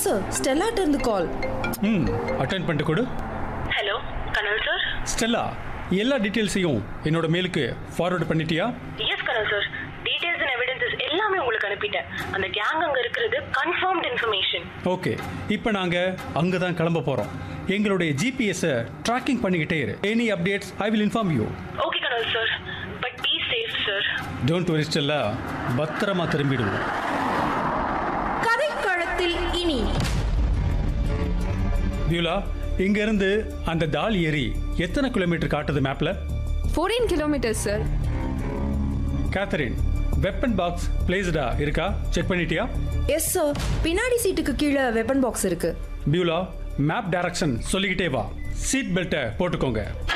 sir ஸ்டெல்லாட்ட இருந்து கால் ம் attend பண்ணிட்டு கொடு ஹலோ கனல் சார் ஸ்டெல்லா எல்லா டீட்டெயில்ஸையும் என்னோட மெயிலுக்கு ஃபார்வர்ட் பண்ணிட்டியா எஸ் கனல் சார் டீடைல்ஸ் அண்ட் எவிடன்சஸ் எல்லாமே உங்களுக்கு அனுப்பிட்டேன் அந்த கேங் அங்க இருக்கிறது கன்ஃபார்ம்ட் இன்ஃபர்மேஷன் ஓகே இப்போ நாங்கள் அங்கே தான் கிளம்ப போகிறோம் எங்களுடைய ஜிபிஎஸ்ஸை ட்ராக்கிங் பண்ணிக்கிட்டே இரு any updates I will inform you okay Kanal sir but be safe sir don't worry Stella பத்திரமா திரும்பிடுவோம் கதைக்களத்தில் இனி பியூலா இங்கேருந்து அந்த தால் ஏரி எத்தனை கிலோமீட்டர் காட்டுது மேப்பில் fourteen kilometres sir Catherine weapon box பிளேஸ்டா இருக்கா செக் பண்ணிட்டியா எஸ் சார் பின்னாடி சீட்டுக்கு கீழே வெப்பன் பாக்ஸ் இருக்கு பியூலா மேப் டைரக்ஷன் சொல்லிக்கிட்டே வா சீட் பெல்ட்டை போட்டுக்கோங்க